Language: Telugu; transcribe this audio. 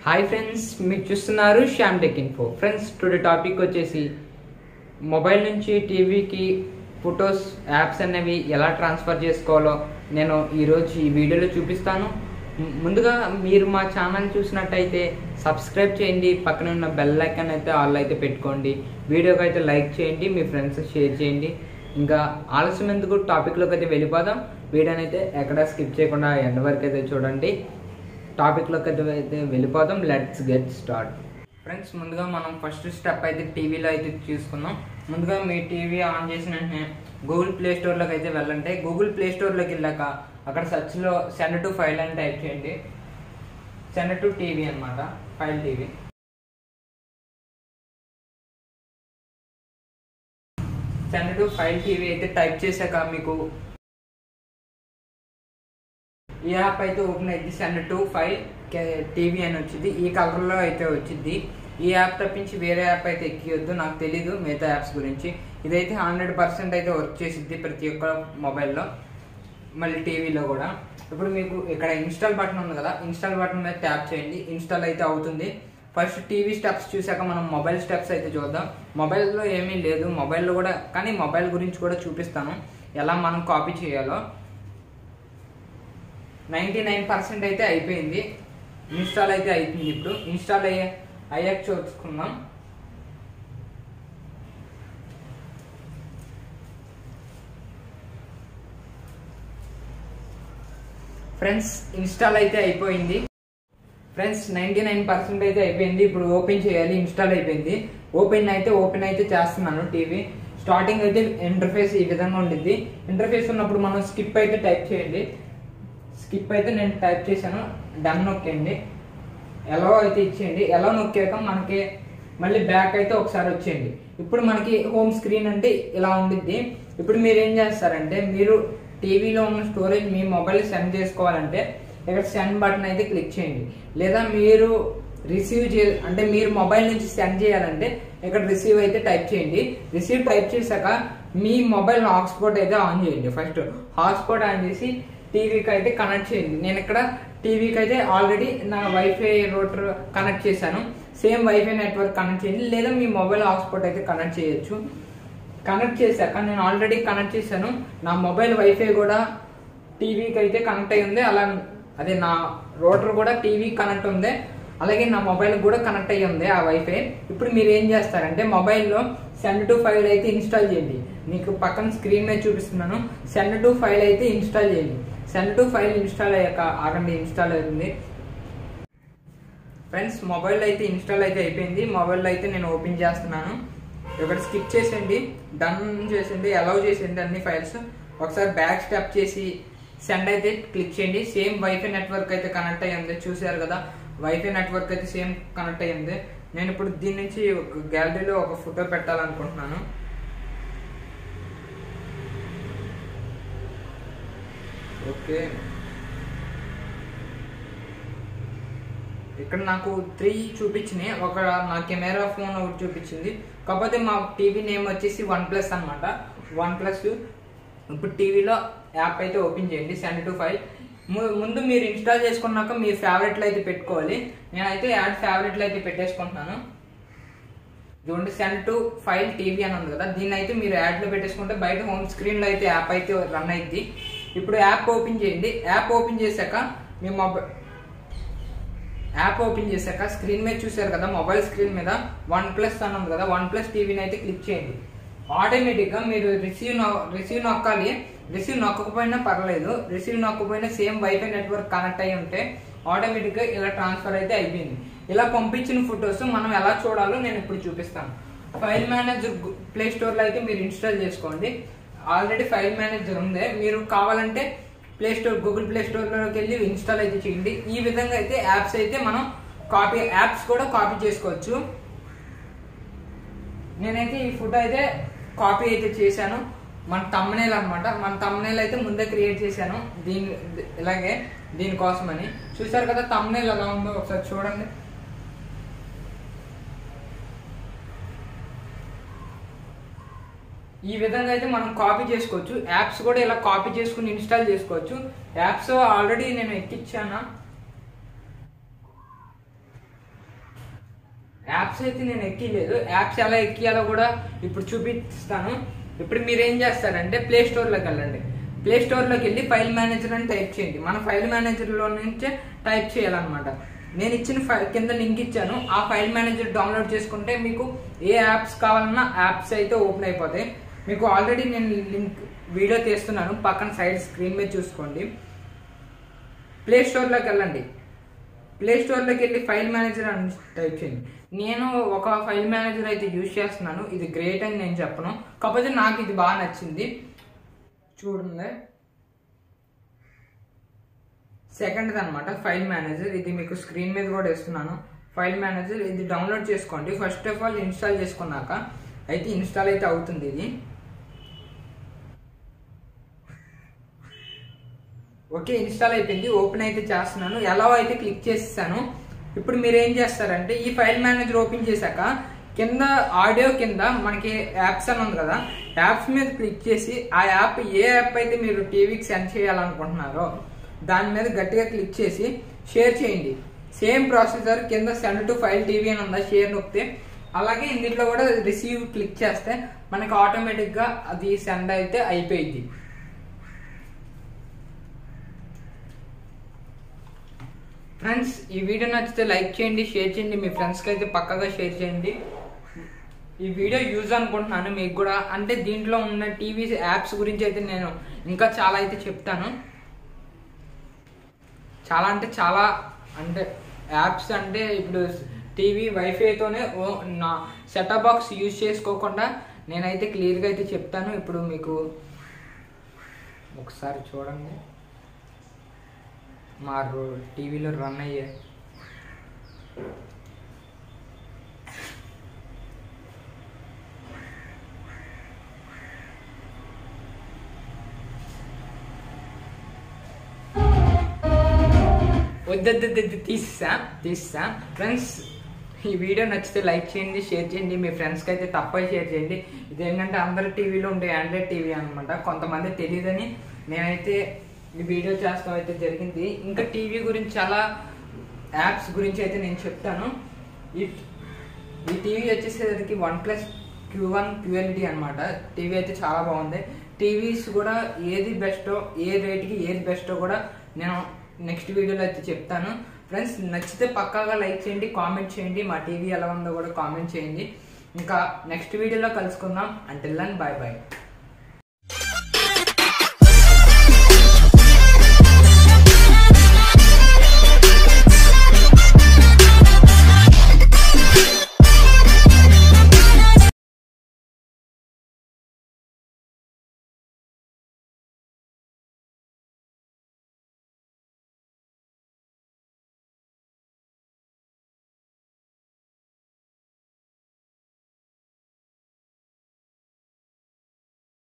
హాయ్ ఫ్రెండ్స్ మీరు చూస్తున్నారు Shyam tech info friends today topic వచ్చేసి మొబైల్ నుంచి టీవీకి ఫొటోస్ యాప్స్ అనేవి ఎలా ట్రాన్స్ఫర్ చేసుకోవాలో నేను ఈరోజు ఈ వీడియోలో చూపిస్తాను ము- ముందుగా మీరు మా ఛానల్ చూసినట్టయితే సబ్స్క్రైబ్ చేయండి పక్కన ఉన్న బెల్ ఐకాన్ అయితే ఆల్ అయితే పెట్టుకోండి వీడియోకి అయితే లైక్ చేయండి మీ ఫ్రెండ్స్ షేర్ చేయండి ఇంకా ఆలస్యం ఎందుకు టాపిక్లోకి అయితే వెళ్ళిపోదాం వీడియోని అయితే ఎక్కడ స్కిప్ చేయకుండా ఎండ్ వరకు అయితే చూడండి టాపిక్లోకి అయితే అయితే వెళ్ళిపోదాం లెట్స్ గెట్ స్టార్ట్ ఫ్రెండ్స్ ముందుగా మనం ఫస్ట్ స్టెప్ అయితే టీవీలో అయితే చూసుకుందాం ముందుగా మీ టీవీ ఆన్ చేసిన వెంటనే గూగుల్ ప్లే స్టోర్లోకి అయితే వెళ్ళండి గూగుల్ ప్లే స్టోర్లోకి వెళ్ళాక అక్కడ సెర్చ్లో సెండ్ టు ఫైల్ అని టైప్ చేయండి సెండ్ టు టీవీ అన్నమాట file TV send to file TV అయితే టైప్ చేశాక మీకు ఈ యాప్ అయితే ఓపెన్ అయింది సెండ్ టు ఫైవ్ టీవీ అని వచ్చింది ఈ కలర్లో అయితే వచ్చింది ఈ యాప్ తప్పించి వేరే యాప్ అయితే ఎక్కియొద్దు నాకు తెలీదు మిగతా యాప్స్ గురించి ఇదైతే హండ్రెడ్ పర్సెంట్ అయితే వర్క్ చేసిద్ది ప్రతి ఒక్క మొబైల్లో మళ్ళీ టీవీలో కూడా ఇప్పుడు మీకు ఇక్కడ ఇన్స్టాల్ బటన్ ఉంది కదా ఇన్స్టాల్ బటన్ మీద ట్యాప్ చేయండి ఇన్స్టాల్ అయితే అవుతుంది ఫస్ట్ టీవీ స్టెప్స్ చూసాక మనం మొబైల్ స్టెప్స్ అయితే చూద్దాం మొబైల్లో ఏమీ లేదు మొబైల్లో కూడా కానీ మొబైల్ గురించి కూడా చూపిస్తాను ఎలా మనం కాపీ చేయాలో నైంటీ నైన్ పర్సెంట్ అయితే అయిపోయింది ఇన్స్టాల్ అయితే అయిపోయింది ఇప్పుడు ఇన్స్టాల్ అయ్యే అయ్యాక చూసుకుందాం ఫ్రెండ్స్ ఇన్స్టాల్ అయితే అయిపోయింది ఫ్రెండ్స్ నైంటీ నైన్ పర్సెంట్ అయితే అయిపోయింది ఇప్పుడు ఓపెన్ చేయాలి ఇన్స్టాల్ అయిపోయింది ఓపెన్ అయితే ఓపెన్ అయితే చేస్తున్నాను టీవీ స్టార్టింగ్ అయితే ఇంటర్ఫేస్ ఈ విధంగా ఉండిద్ది ఇంటర్ఫేస్ ఉన్నప్పుడు మనం స్కిప్ అయితే టైప్ చేయండి స్కిప్ అయితే నేను టైప్ చేశాను డన్ నొక్కండి ఎలా అయితే ఇచ్చేయండి ఎలా నొక్కాక మనకి మళ్ళీ బ్యాక్ అయితే ఒకసారి వచ్చేయండి ఇప్పుడు మనకి హోమ్ స్క్రీన్ అంటే ఇలా ఉండిద్ది ఇప్పుడు మీరు ఏం చేస్తారంటే మీరు టీవీలో ఉన్న స్టోరేజ్ మీ మొబైల్ సెండ్ చేసుకోవాలంటే ఇక్కడ సెండ్ బటన్ అయితే క్లిక్ చేయండి లేదా మీరు రిసీవ్ చే అంటే మీరు మొబైల్ నుంచి సెండ్ చేయాలంటే ఇక్కడ రిసీవ్ అయితే టైప్ చేయండి రిసీవ్ టైప్ చేశాక మీ మొబైల్ హాట్స్పాట్ అయితే ఆన్ చేయండి ఫస్ట్ హాట్స్పాట్ ఆన్ చేసి టీవీకి అయితే కనెక్ట్ చేయండి నేను ఇక్కడ టీవీకి అయితే ఆల్రెడీ నా వైఫై రూటర్ కనెక్ట్ చేశాను సేమ్ వైఫై నెట్వర్క్ కనెక్ట్ చేయండి లేదా మీ మొబైల్ హాట్స్పాట్ అయితే కనెక్ట్ చేయొచ్చు కనెక్ట్ చేశాక నేను ఆల్రెడీ కనెక్ట్ చేశాను నా మొబైల్ వైఫై కూడా టీవీకి అయితే కనెక్ట్ అయి ఉంది అలా అదే నా రోటర్ కూడా టీవీ కనెక్ట్ ఉంది అలాగే నా మొబైల్ కూడా కనెక్ట్ అయ్యి ఉంది ఆ వైఫై ఇప్పుడు మీరు ఏం చేస్తారంటే మొబైల్లో సెండ్ టు ఫైల్ అయితే ఇన్స్టాల్ చేయండి మీకు పక్కన స్క్రీన్ మీద చూపిస్తున్నాను సెండ్ టు ఫైల్ అయితే ఇన్స్టాల్ చేయండి సెండ్ టు ఫైల్ ఇన్స్టాల్ అయ్యాక ఆగండి ఇన్స్టాల్ అవుతుంది ఫ్రెండ్స్ మొబైల్ అయితే ఇన్స్టాల్ అయితే అయిపోయింది మొబైల్ అయితే నేను ఓపెన్ చేస్తున్నాను ఇక్కడ స్కిప్ చేసేయండి డన్ చేసేయండి అలౌ చేసేయండి అన్ని ఫైల్స్ ఒకసారి బ్యాక్ స్టెప్ చేసి సెండ్ అయితే క్లిక్ చేయండి సేమ్ వైఫై నెట్వర్క్ అయితే కనెక్ట్ అయ్యింది చూసారు కదా వైఫై నెట్వర్క్ అయితే సేమ్ కనెక్ట్ అయ్యింది నేను ఇప్పుడు దీని నుంచి ఒక గ్యాలరీలో ఒక ఫోటో పెట్టాలనుకుంటున్నాను ఓకే ఇక్కడ నాకు త్రీ చూపించినాయి ఒక నా కెమెరా ఫోన్ ఒకటి చూపించింది కాకపోతే మా టీవీ నేమ్ వచ్చేసి వన్ ప్లస్ అనమాట వన్ ప్లస్ ఇప్పుడు టీవీలో యాప్ అయితే ఓపెన్ చేయండి సెండ్ టు ఫైల్ ముందు మీరు ఇన్స్టాల్ చేసుకున్నాక మీ ఫేవరెట్లు అయితే పెట్టుకోవాలి నేనైతే యాడ్ ఫేవరెట్లు అయితే పెట్టేసుకుంటున్నాను చూడండి సెండ్ టు ఫైల్ టీవీ అని ఉంది కదా దీన్ని అయితే మీరు యాడ్లో పెట్టేసుకుంటే బయట హోమ్ స్క్రీన్లో అయితే యాప్ అయితే రన్ అయింది ఇప్పుడు యాప్ ఓపెన్ చేయండి యాప్ ఓపెన్ చేశాక మీ మొబైల్ యాప్ ఓపెన్ చేశాక స్క్రీన్ మీద చూసారు కదా మొబైల్ స్క్రీన్ మీద వన్ ప్లస్ అని ఉంది కదా వన్ ప్లస్ టీవీని అయితే క్లిక్ చేయండి ఆటోమేటిక్గా మీరు రిసీవ్ రిసీవ్ నొక్కాలి రిసీవ్ నొక్కకపోయినా పర్లేదు రిసీవ్ నొక్కకపోయినా సేమ్ వైఫై నెట్వర్క్ కనెక్ట్ అయి ఉంటే ఆటోమేటిక్గా ఇలా ట్రాన్స్ఫర్ అయితే అయిపోయింది ఇలా పంపించిన ఫొటోస్ మనం ఎలా చూడాలో నేను ఇప్పుడు చూపిస్తాను ఫైల్ మేనేజర్ ప్లే స్టోర్లో అయితే మీరు ఇన్స్టాల్ చేసుకోండి ఆల్రెడీ ఫైల్ మేనేజర్ ఉంది మీరు కావాలంటే ప్లే స్టోర్ గూగుల్ ప్లే స్టోర్లోకి వెళ్ళి ఇన్స్టాల్ అయితే చేయండి ఈ విధంగా అయితే యాప్స్ అయితే మనం కాపీ యాప్స్ కూడా కాపీ చేసుకోవచ్చు నేనైతే ఈ ఫోటో అయితే కాపీ అయితే చేశాను మన తమ్మనేల్ అనమాట మన తమ్మనేల్ అయితే ముందే క్రియేట్ చేశాను దీని ఇలాగే దీనికోసమని చూసారు కదా తమ్మనేల్ ఎలా ఉందో ఒకసారి చూడండి ఈ విధంగా అయితే మనం కాపీ చేసుకోవచ్చు యాప్స్ కూడా ఇలా కాపీ చేసుకుని ఇన్స్టాల్ చేసుకోవచ్చు యాప్స్ ఆల్రెడీ నేను ఎక్కించాను యాప్స్ అయితే నేను ఎక్కిలేదు యాప్స్ ఎలా ఎక్కియాలో కూడా ఇప్పుడు చూపిస్తాను ఇప్పుడు మీరు ఏం చేస్తారంటే ప్లే స్టోర్లోకి వెళ్ళండి ప్లే స్టోర్లోకి వెళ్ళి ఫైల్ మేనేజర్ అని టైప్ చేయండి మన ఫైల్ మేనేజర్లో నుంచే టైప్ చేయాలన్నమాట నేను ఇచ్చిన ఫైల్ కింద లింక్ ఇచ్చాను ఆ ఫైల్ మేనేజర్ డౌన్లోడ్ చేసుకుంటే మీకు ఏ యాప్స్ కావాలన్నా యాప్స్ అయితే ఓపెన్ అయిపోతాయి మీకు ఆల్రెడీ నేను లింక్ వీడియో తీస్తున్నాను పక్కన సైడ్ స్క్రీన్ మీద చూసుకోండి ప్లే స్టోర్లోకి వెళ్ళండి ప్లే స్టోర్లోకి వెళ్ళి ఫైల్ మేనేజర్ అని టైప్ చేయండి నేను ఒక ఫైల్ మేనేజర్ అయితే యూజ్ చేస్తున్నాను ఇది గ్రేట్ అని నేను చెప్పను కాకపోతే నాకు ఇది బాగా నచ్చింది చూడండి సెకండ్ అనమాట ఫైల్ మేనేజర్ ఇది మీకు స్క్రీన్ మీద కూడా ఇస్తున్నాను ఫైల్ మేనేజర్ ఇది డౌన్లోడ్ చేసుకోండి ఫస్ట్ ఆఫ్ ఆల్ ఇన్స్టాల్ చేసుకున్నాక అయితే ఇన్స్టాల్ అయితే అవుతుంది ఇది ఓకే ఇన్స్టాల్ అయిపోయింది ఓపెన్ అయితే చేస్తున్నాను ఎలా అయితే క్లిక్ చేసేసాను ఇప్పుడు మీరు ఏం చేస్తారంటే ఈ ఫైల్ మేనేజర్ ఓపెన్ చేశాక కింద ఆడియో కింద మనకి యాప్స్ అని ఉంది కదా యాప్స్ మీద క్లిక్ చేసి ఆ యాప్ ఏ యాప్ అయితే మీరు టీవీకి సెండ్ చేయాలనుకుంటున్నారో దాని మీద గట్టిగా క్లిక్ చేసి షేర్ చేయండి సేమ్ ప్రాసెసర్ కింద సెండ్ టు ఫైల్ టీవీ అని ఉందా షేర్ నొక్కితే అలాగే ఇందులో కూడా రిసీవ్ క్లిక్ చేస్తే మనకి ఆటోమేటిక్గా అది సెండ్ అయితే అయిపోయింది ఫ్రెండ్స్ ఈ వీడియో నచ్చితే లైక్ చేయండి షేర్ చేయండి మీ ఫ్రెండ్స్కి అయితే పక్కగా షేర్ చేయండి ఈ వీడియో యూజ్ అనుకుంటున్నాను మీకు కూడా అంటే దీంట్లో ఉన్న టీవీ యాప్స్ గురించి అయితే నేను ఇంకా చాలా అయితే చెప్తాను చాలా అంటే చాలా అంటే యాప్స్ అంటే ఇప్పుడు టీవీ వైఫైతోనే ఓ నా సెటప్ బాక్స్ యూజ్ చేసుకోకుండా నేనైతే క్లియర్గా అయితే చెప్తాను ఇప్పుడు మీకు ఒకసారి చూడండి మా టీవీలో రన్ అయ్యే వద్దొద్దు తీసా తీసా ఫ్రెండ్స్ ఈ వీడియో నచ్చితే లైక్ చేయండి షేర్ చేయండి మీ ఫ్రెండ్స్కి అయితే తప్పని షేర్ చేయండి ఇదేంటంటే అందరి టీవీలో ఉండే ఆండ్రాయిడ్ టీవీ అనమాట కొంతమంది తెలియదని నేనైతే ఈ వీడియో చేస్తాం అయితే జరిగింది ఇంకా టీవీ గురించి చాలా యాప్స్ గురించి అయితే నేను చెప్తాను ఈ ఈ టీవీ వచ్చేసరికి OnePlus Q one QLED అనమాట టీవీ అయితే చాలా బాగుంది టీవీస్ కూడా ఏది బెస్టో ఏ రేట్కి ఏది బెస్టో కూడా నేను నెక్స్ట్ వీడియోలో అయితే చెప్తాను ఫ్రెండ్స్ నచ్చితే పక్కాగా లైక్ చేయండి కామెంట్ చేయండి మా టీవీ ఎలా ఉందో కూడా కామెంట్ చేయండి ఇంకా నెక్స్ట్ వీడియోలో కలుసుకుందాం అంటిల్ దన్ బాయ్ బాయ్